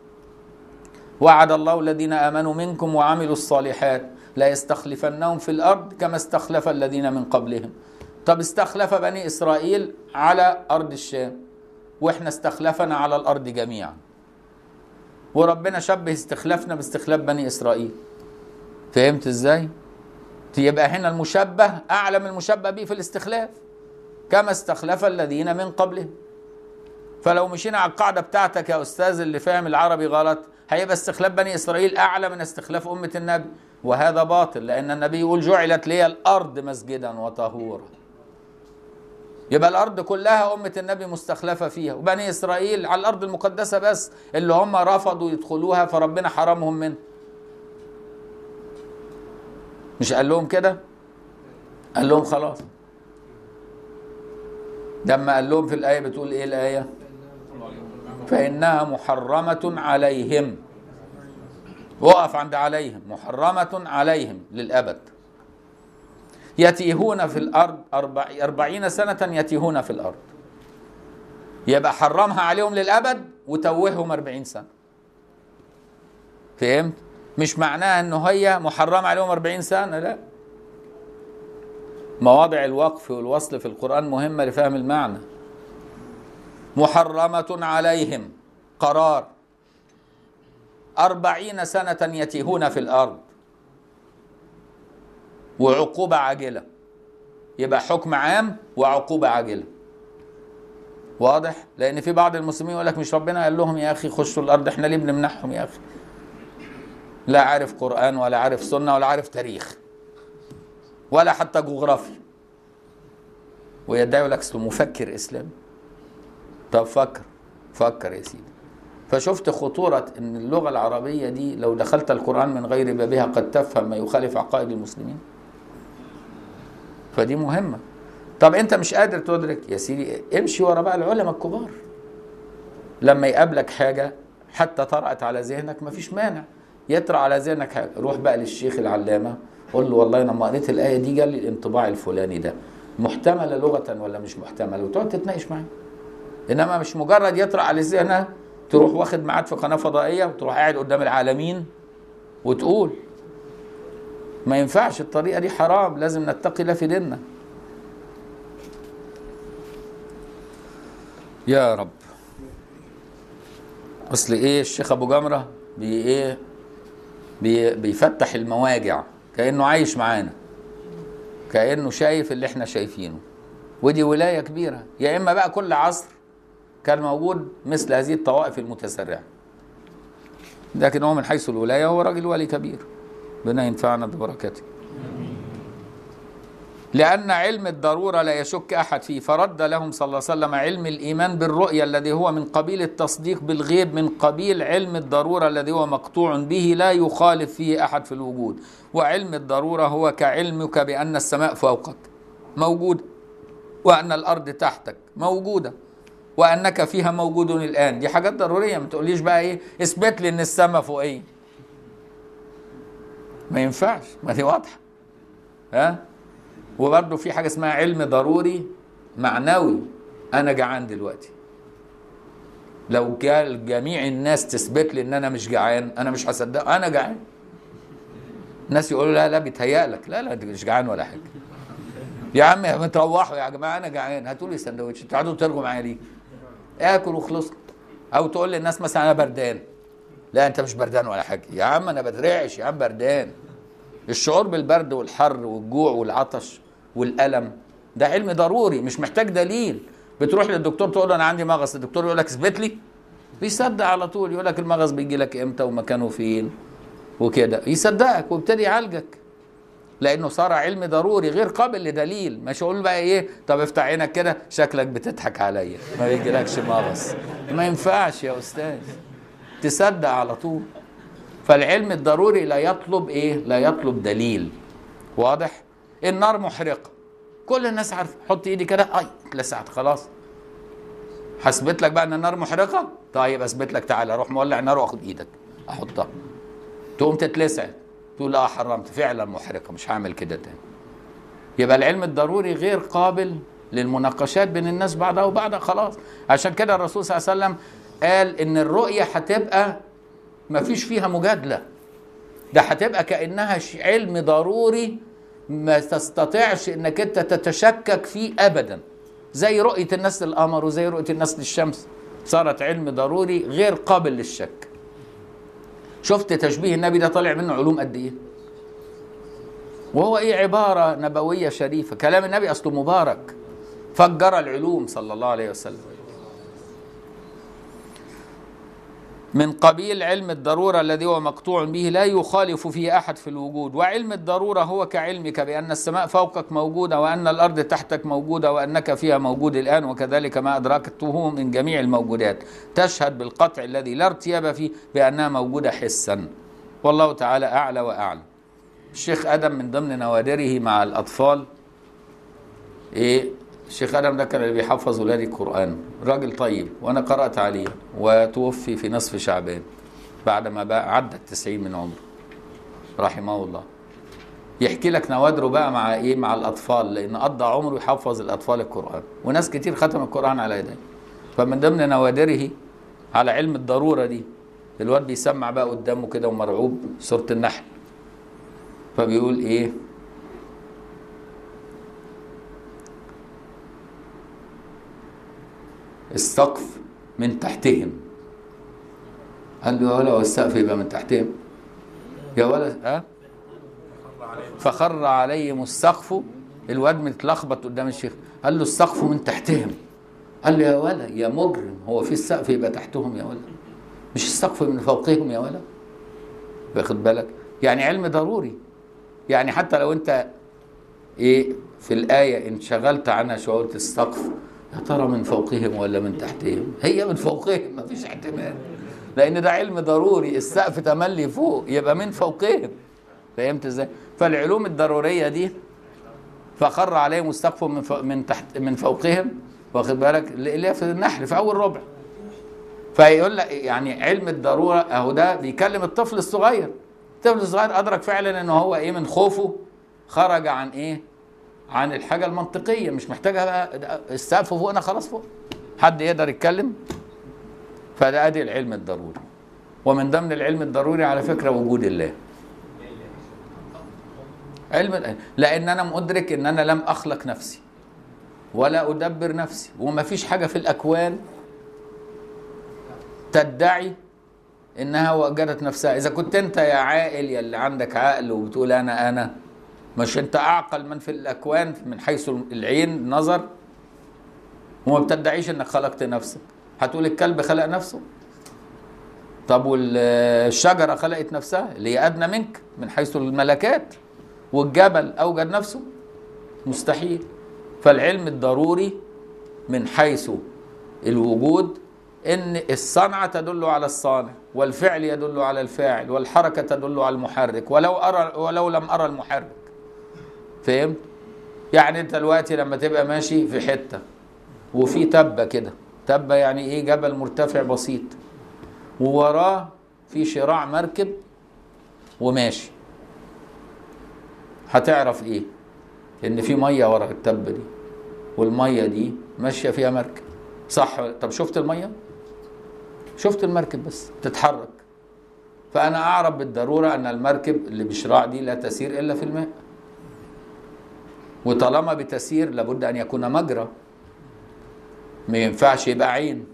وعد الله الذين امنوا منكم وعملوا الصالحات لا يستخلفنهم في الارض كما استخلف الذين من قبلهم طب استخلف بني اسرائيل على ارض الشام واحنا استخلفنا على الارض جميعا وربنا شبه استخلافنا باستخلاف بني اسرائيل فهمت ازاي يبقى هنا المشبه اعلى من المشبه به في الاستخلاف كما استخلف الذين من قبلهم فلو مشينا على القاعده بتاعتك يا استاذ اللي فاهم العربي غلط هيبقى استخلاف بني اسرائيل اعلى من استخلاف امه النبي وهذا باطل لان النبي يقول جعلت لي الارض مسجدا وطهورا يبقى الارض كلها امه النبي مستخلفه فيها وبني اسرائيل على الارض المقدسه بس اللي هم رفضوا يدخلوها فربنا حرمهم منها مش قال لهم كده قال لهم خلاص لما قال لهم في الآية بتقول إيه الآية فإنها محرمة عليهم وقف عند عليهم محرمة عليهم للأبد يتيهون في الأرض أربع أربعين سنة يتيهون في الأرض يبقى حرمها عليهم للأبد وتوههم أربعين سنة فهمت؟ مش معناها انه هي محرمه عليهم 40 سنه لا مواضع الوقف والوصل في القران مهمه لفهم المعنى محرمه عليهم قرار أربعين سنة يتيهون في الأرض وعقوبة عاجلة يبقى حكم عام وعقوبة عاجلة واضح؟ لأن في بعض المسلمين يقول لك مش ربنا قال لهم يا أخي خشوا الأرض إحنا ليه بنمنعهم يا أخي؟ لا عارف قرآن ولا عارف سنة ولا عارف تاريخ ولا حتى جغرافيا ويدعي لك اسمه مفكر إسلامي طب فكر فكر يا سيدي فشفت خطورة أن اللغة العربية دي لو دخلت القرآن من غير بابها قد تفهم ما يخالف عقائد المسلمين فدي مهمة طب أنت مش قادر تدرك يا سيدي امشي ورا بقى العلماء الكبار لما يقابلك حاجة حتى طرأت على ذهنك مفيش مانع يطرأ على ذهنك حاجة روح بقى للشيخ العلامة قول له والله لما قريت الآية دي جالي الانطباع الفلاني ده محتملة لغة ولا مش محتملة وتقعد تتناقش معاه إنما مش مجرد يطرأ على ذهنها تروح واخد ميعاد في قناة فضائية وتروح قاعد قدام العالمين وتقول ما ينفعش الطريقة دي حرام لازم نتقي الله في ديننا يا رب اصل ايه الشيخ ابو جمره بي ايه بي بيفتح المواجع كانه عايش معانا كانه شايف اللي احنا شايفينه ودي ولايه كبيره يا اما بقى كل عصر كان موجود مثل هذه الطوائف المتسرعه لكن هو من حيث الولايه هو راجل ولي كبير ربنا ينفعنا ببركاته لأن علم الضرورة لا يشك أحد فيه فرد لهم صلى الله عليه وسلم علم الإيمان بالرؤية الذي هو من قبيل التصديق بالغيب من قبيل علم الضرورة الذي هو مقطوع به لا يخالف فيه أحد في الوجود وعلم الضرورة هو كعلمك بأن السماء فوقك موجودة وأن الأرض تحتك موجودة وأنك فيها موجود الآن دي حاجات ضرورية ما تقوليش بقى إيه اثبت لي إن السماء فوقية ما ينفعش ما دي واضحة ها وبرضه في حاجه اسمها علم ضروري معنوي انا جعان دلوقتي لو قال جميع الناس تثبت لي ان انا مش جعان انا مش هصدق انا جعان الناس يقولوا لا لا بيتهيألك لا لا انت مش جعان ولا حاجه يا عم ما تروحوا يا جماعه انا جعان هاتوا لي سندوتش تقعدوا ترغوا معايا ليه اكل وخلصنا او تقول للناس مثلا انا بردان لا انت مش بردان ولا حاجه يا عم انا بترعش يا عم بردان الشعور بالبرد والحر والجوع والعطش والالم ده علم ضروري مش محتاج دليل بتروح للدكتور تقول له انا عندي مغص الدكتور يقول لك اثبت لي بيصدق على طول يقول لك المغص بيجي لك امتى ومكانه فين وكده يصدقك ويبتدي يعالجك لانه صار علم ضروري غير قابل لدليل مش اقول بقى ايه طب افتح عينك كده شكلك بتضحك عليا ما بيجيلكش مغص ما ينفعش يا استاذ تصدق على طول فالعلم الضروري لا يطلب ايه لا يطلب دليل واضح النار محرقه كل الناس عارفه حط ايدي كده اي اتلسعت خلاص هثبت لك بقى ان النار محرقه طيب اثبت لك تعالى اروح مولع النار واخد ايدك احطها تقوم تتلسع تقول لا حرمت فعلا محرقه مش هعمل كده تاني يبقى العلم الضروري غير قابل للمناقشات بين الناس بعضها وبعضها خلاص عشان كده الرسول صلى الله عليه وسلم قال ان الرؤيه هتبقى ما فيش فيها مجادله ده هتبقى كانها ش- علم ضروري ما تستطيعش انك انت تتشكك فيه ابدا زي رؤيه الناس للقمر وزي رؤيه الناس للشمس صارت علم ضروري غير قابل للشك شفت تشبيه النبي ده طالع منه علوم قد ايه وهو ايه عباره نبويه شريفه كلام النبي اصله مبارك فجر العلوم صلى الله عليه وسلم من قبيل علم الضرورة الذي هو مقطوع به لا يخالف فيه أحد في الوجود وعلم الضرورة هو كعلمك بأن السماء فوقك موجودة وأن الأرض تحتك موجودة وأنك فيها موجود الآن وكذلك ما أدركته من جميع الموجودات تشهد بالقطع الذي لا ارتياب فيه بأنها موجودة حسا والله تعالى أعلى وأعلم الشيخ آدم من ضمن نوادره مع الأطفال إيه الشيخ ادم ده كان اللي بيحفظ ولادي القران راجل طيب وانا قرات عليه وتوفي في نصف شعبان بعد ما بقى عدى التسعين من عمره رحمه الله يحكي لك نوادره بقى مع ايه مع الاطفال لان قضى عمره يحفظ الاطفال القران وناس كتير ختم القران على يديه فمن ضمن نوادره على علم الضروره دي الواد بيسمع بقى قدامه كده ومرعوب سوره النحل فبيقول ايه السقف من تحتهم قال له يا ولا والسقف يبقى من تحتهم يا ولا ها فخر عليهم السقف الواد متلخبط قدام الشيخ قال له السقف من تحتهم قال له يا ولا يا مجرم هو في السقف يبقى تحتهم يا ولا مش السقف من فوقهم يا ولا واخد بالك يعني علم ضروري يعني حتى لو انت ايه في الآية انشغلت عنها شعورة السقف يا ترى من فوقهم ولا من تحتهم هي من فوقهم مفيش احتمال لأن ده علم ضروري السقف تملي فوق يبقى من فوقهم فهمت ازاي فالعلوم الضرورية دي فخر عليهم السقف من فوق من تحت من فوقهم واخد بالك اللي هي في النحل في أول ربع فيقول لك يعني علم الضروره اهو ده بيكلم الطفل الصغير الطفل الصغير ادرك فعلا ان هو ايه من خوفه خرج عن ايه عن الحاجه المنطقيه مش محتاجها بقى ده السقف فوقنا خلاص فوق حد يقدر يتكلم فده ادي العلم الضروري ومن ضمن العلم الضروري على فكره وجود الله علم لان انا مدرك ان انا لم اخلق نفسي ولا ادبر نفسي وما فيش حاجه في الاكوان تدعي انها وجدت نفسها اذا كنت انت يا عاقل يا اللي عندك عقل وبتقول انا انا مش انت اعقل من في الاكوان من حيث العين نظر وما بتدعيش انك خلقت نفسك هتقول الكلب خلق نفسه طب والشجره خلقت نفسها اللي هي ادنى منك من حيث الملكات والجبل اوجد نفسه مستحيل فالعلم الضروري من حيث الوجود ان الصنعه تدل على الصانع والفعل يدل على الفاعل والحركه تدل على المحرك ولو ارى ولو لم ارى المحرك فهمت يعني انت دلوقتي لما تبقى ماشي في حته وفي تبه كده تبه يعني ايه جبل مرتفع بسيط ووراه في شراع مركب وماشي هتعرف ايه ان في ميه ورا التبه دي والميه دي ماشيه فيها مركب صح طب شفت الميه شفت المركب بس تتحرك فأنا أعرف بالضرورة أن المركب اللي بشراع دي لا تسير إلا في الماء وطالما بتسير لابد أن يكون مجرى ما ينفعش يبقى عين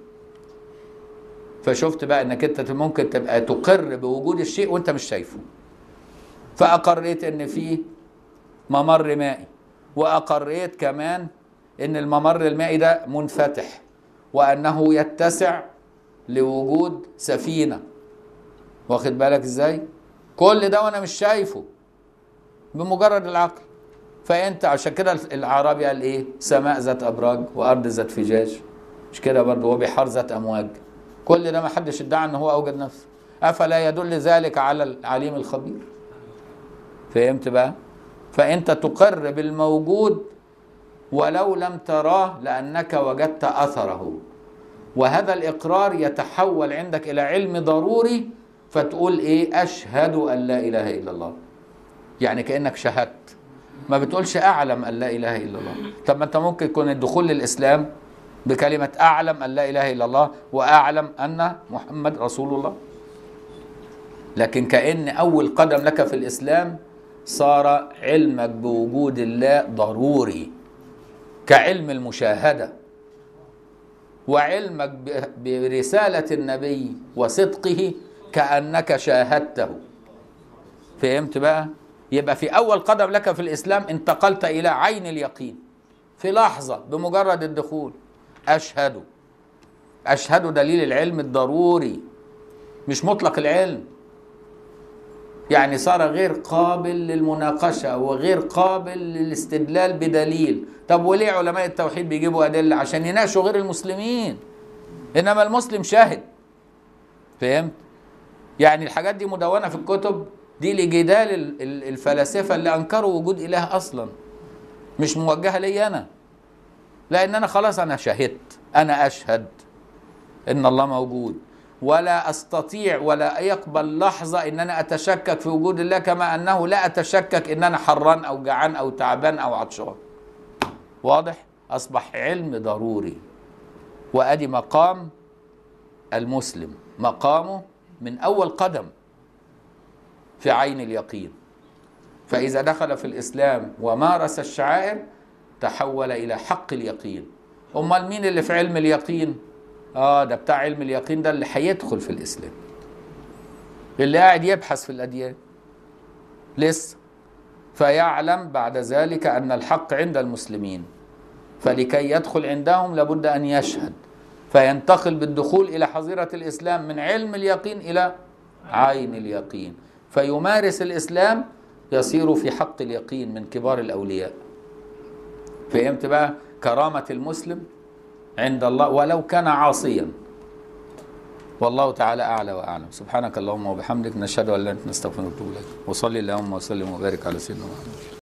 فشفت بقى انك انت ممكن تبقى تقر بوجود الشيء وانت مش شايفه فاقريت ان في ممر مائي واقريت كمان ان الممر المائي ده منفتح وانه يتسع لوجود سفينه واخد بالك ازاي كل ده وانا مش شايفه بمجرد العقل فانت عشان كده الاعرابي قال ايه سماء ذات ابراج وارض ذات فجاج مش كده برضه وبحار ذات امواج كل ده ما حدش ادعى ان هو اوجد نفسه افلا يدل ذلك على العليم الخبير فهمت بقى فانت تقر بالموجود ولو لم تراه لانك وجدت اثره وهذا الاقرار يتحول عندك الى علم ضروري فتقول ايه اشهد ان لا اله الا الله يعني كانك شهدت ما بتقولش اعلم ان لا اله الا الله طب ما انت ممكن يكون الدخول للاسلام بكلمه اعلم ان لا اله الا الله واعلم ان محمد رسول الله لكن كان اول قدم لك في الاسلام صار علمك بوجود الله ضروري كعلم المشاهده وعلمك برساله النبي وصدقه كانك شاهدته فهمت بقى يبقى في اول قدم لك في الاسلام انتقلت الى عين اليقين في لحظه بمجرد الدخول اشهد اشهد دليل العلم الضروري مش مطلق العلم يعني صار غير قابل للمناقشه وغير قابل للاستدلال بدليل طب وليه علماء التوحيد بيجيبوا ادله عشان يناقشوا غير المسلمين انما المسلم شاهد فهمت يعني الحاجات دي مدونه في الكتب دي لجدال الفلاسفه اللي انكروا وجود اله اصلا مش موجهه لي انا لان انا خلاص انا شهدت انا اشهد ان الله موجود ولا استطيع ولا يقبل لحظه ان انا اتشكك في وجود الله كما انه لا اتشكك ان انا حران او جعان او تعبان او عطشان واضح اصبح علم ضروري وادي مقام المسلم مقامه من اول قدم في عين اليقين فاذا دخل في الاسلام ومارس الشعائر تحول الى حق اليقين امال مين اللي في علم اليقين اه ده بتاع علم اليقين ده اللي هيدخل في الاسلام اللي قاعد يبحث في الاديان لسه فيعلم بعد ذلك ان الحق عند المسلمين فلكي يدخل عندهم لابد ان يشهد فينتقل بالدخول الى حظيره الاسلام من علم اليقين الى عين اليقين فيمارس الاسلام يصير في حق اليقين من كبار الاولياء فهمت بقى كرامه المسلم عند الله ولو كان عاصيا والله تعالى اعلى واعلم سبحانك اللهم وبحمدك نشهد ان لا اله الا انت نستغفرك ونتوب اليك وصلي اللهم وسلم وبارك على سيدنا محمد